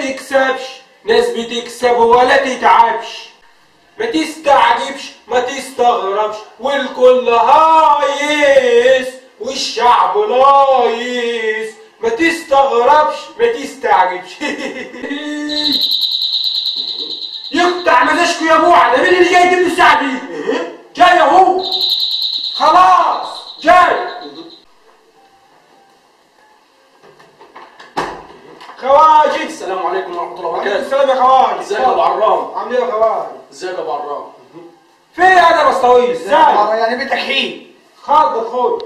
تكسبش ناس بتكسب ولا تتعبش ما تستعجبش ما تستغربش والكل هايس والشعب لايس ما تستغربش ما تستعجبش يقطع مزاجكوا يا بوعة ده مين اللي جاي يجيب لي الساعة دي؟ جاي اهو خلاص جاي خواجد السلام عليكم ورحمه الله عليكم وبركاته السلام يا خواجد ازيك يا ابو عرام عامل ايه يا خواجد؟ ازيك يا ابو عرام فين انا بستويل ازاي؟ يعني بيتك حين خالد خد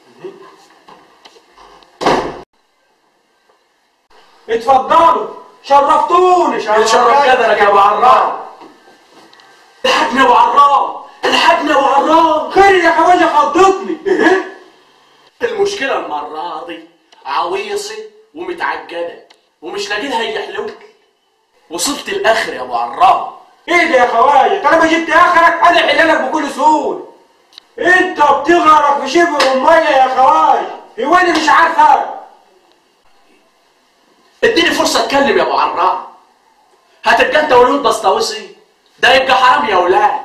اتفضلوا شرفتوني يتشرف قدرك يا ابو عرام الحقني يا ابو عرام الحقني يا ابو عرام خير يا خواجه خضتني المشكله المره دي عويصه ومتعجنه ومش لاقي لها اي حلول وصلت الاخر يا ابو عرام ايه ده يا خواجه طالما جبت اخرك انا احللك بكل سهوله انت بتغرق في شبر الميه يا خواجه هو انا مش عارفه اديني فرصه اتكلم يا ابو عرام هتبقى انت ولود بسطاوسي ده يبقى حرام يا ولاد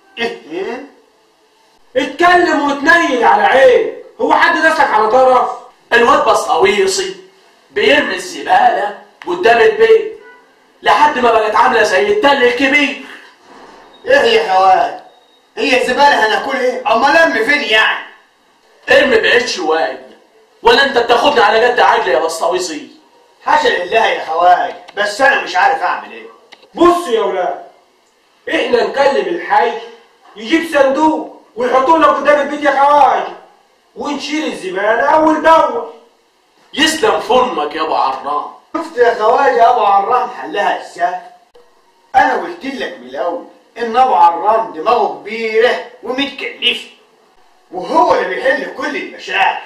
اتكلم وتنيل على عين هو حد داسك على طرف الواد بسطاويصي بيرمي الزباله قدام البيت لحد ما بقت عامله زي التل الكبير ايه يا خوات هي الزباله هناكل ايه امال ارمي فين يعني ارمي بعيد شويه ولا انت بتاخدني على جد عجل يا بسطاويصي حاشا لله يا خوات بس انا مش عارف اعمل ايه بصوا يا ولاد احنا نكلم الحي يجيب صندوق ويحطه لنا قدام البيت يا خواجه ونشيل الزباله اول باول يسلم فمك يا ابو عرام شفت يا خواجه ابو عرام حلها ازاي انا قلت لك من الاول ان ابو عرام دماغه كبيره ومتكلفه وهو اللي بيحل كل المشاكل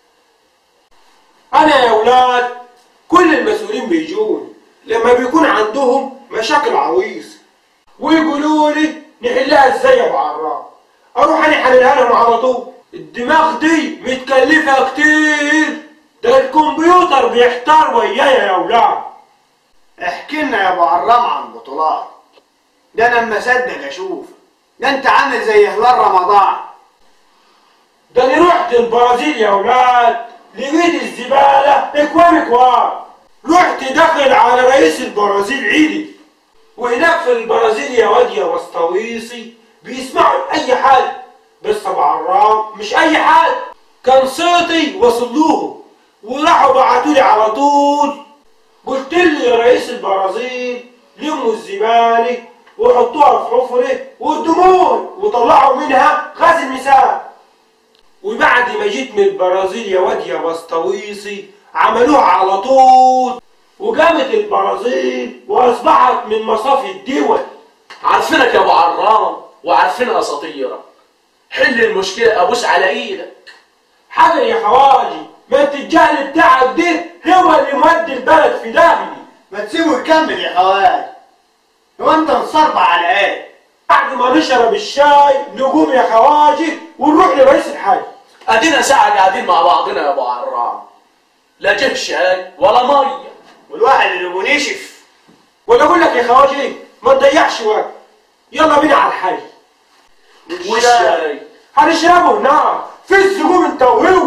انا يا ولاد كل المسؤولين بيجوني لما بيكون عندهم مشاكل عويصه ويقولوا لي نحلها ازاي يا ابو عرام اروح انا احللها لهم على طول الدماغ دي متكلفه كتير ده الكمبيوتر بيحتار ويايا يا ولاد احكي لنا يا ابو عرام عن بطولات ده انا اما اصدق اشوف ده انت عامل زي هلال رمضان ده انا رحت البرازيل يا ولاد لقيت الزباله اكوام اكوام رحت داخل على رئيس البرازيل عيدي وهناك في البرازيل يا واد يا وسطويسي بيسمعوا اي حد بس ابو عرام مش اي حد كان صوتي وصل لهم وراحوا بعتولي على طول قلت لي يا رئيس البرازيل لموا الزباله وحطوها في حفره وقدموني وطلعوا منها غاز المثال وبعد ما جيت من البرازيل يا واد يا بسطويسي عملوها على طول وقامت البرازيل واصبحت من مصافي الدول عارفينك يا ابو عرام وعارفين اساطيرك حل المشكله ابوس على ايدك حاجه يا خواجي ما انت الجهل بتاعك ده هو اللي مودي البلد في داهيه ما تسيبه يكمل يا خوات هو انت مصربع على ايه بعد ما نشرب الشاي نقوم يا خواجي ونروح لرئيس الحي ادينا ساعه قاعدين مع بعضنا يا ابو عرام لا جيب شاي ولا ميه والواحد اللي نشف ولا اقول لك يا خواجي ما تضيعش وقت يلا بينا على الحي والشاي هنشربه هناك في السجون انت وهو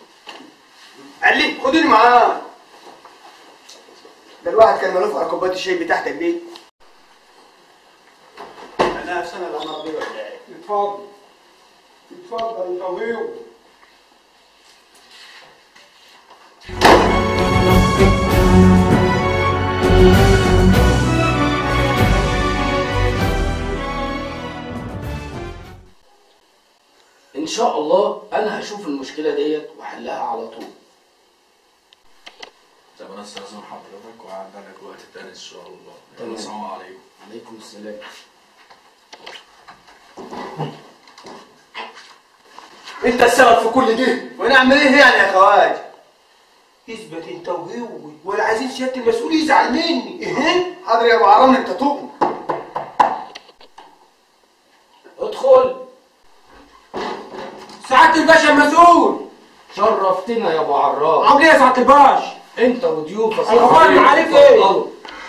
علي خدوني معاه ده الواحد كان ملوف على كوبايه الشاي بتاعتك دي انا في سنه الامر دي ولا ايه اتفضل اتفضل انت وهو ان شاء الله انا هشوف المشكله ديت واحلها على طول طب انا استاذن حضرتك وهعدي لك وقت تاني ان شاء الله تمام. يلا السلام عليكم عليكم السلام انت السبب في كل ده وانا اعمل ايه يعني يا خواج اثبت انت وهو ولا عايزين سياده المسؤول يزعل مني ايه حاضر يا ابو عرام انت تؤمن ادخل سعاده الباشا المسؤول شرفتنا يا ابو عرام عامل ايه يا سعاده الباشا انت وضيوفك أخبارك عليك إيه؟ اتفضلوا.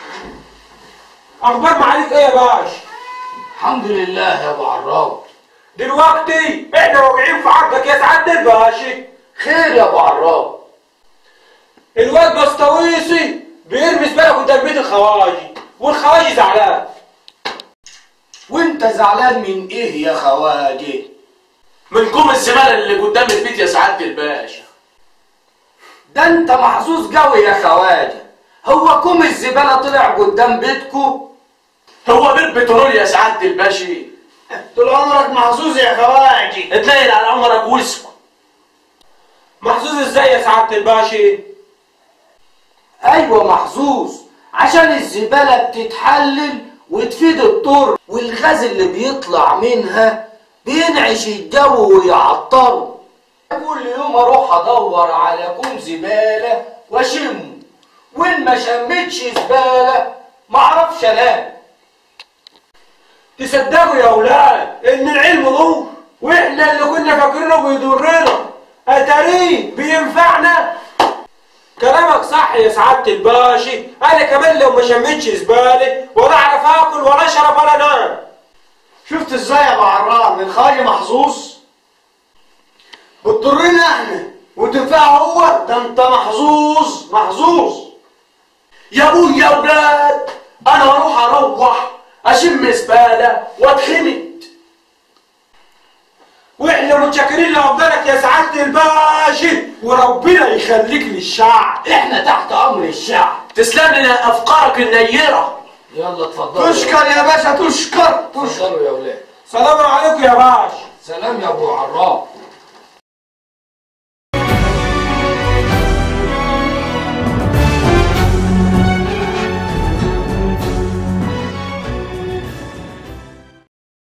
اخبار معاليك ايه يا باش الحمد لله يا ابو عراب دلوقتي احنا واقعين في عرضك يا سعاده الباشا خير يا ابو عراب الواد بسطويسي بيرمي زباله قدام بيت الخواجي والخواجي زعلان وانت زعلان من ايه يا خواجه من كوم الزباله اللي قدام البيت يا سعاده الباشا ده انت محظوظ قوي يا خواجه هو كوم الزباله طلع قدام بيتكو هو بيت بترول يا سعاده الباشا طول عمرك محظوظ يا خواجي اتنيل على عمرك واسكت محظوظ ازاي يا سعاده الباشا ايوه محظوظ عشان الزباله بتتحلل وتفيد الطر والغاز اللي بيطلع منها بينعش الجو ويعطره كل يوم اروح ادور على كوم زباله واشمه وان ما شمتش زباله معرفش انام تصدقوا يا اولاد ان العلم نور واحنا اللي كنا فاكرينه بيضرنا اتاريه بينفعنا كلامك صح يا سعاده الباشا انا كمان لو ما شميتش زباله ولا اعرف اكل ولا اشرب ولا انام شفت ازاي يا ابو عرام الخواجه محظوظ بتضرنا احنا وتنفعه هو ده انت محظوظ محظوظ يا ابوي يا اولاد انا اروح اروح اشم زباله واتخمد واحنا متشكرين لافضلك يا سعاده الباشا وربنا يخليك للشعب احنا تحت امر الشعب تسلم لنا افكارك النيره يلا اتفضلوا تشكر يا باشا تشكر تشكر اتفضلوا يا ولاد سلام عليكم يا باشا سلام يا ابو عراب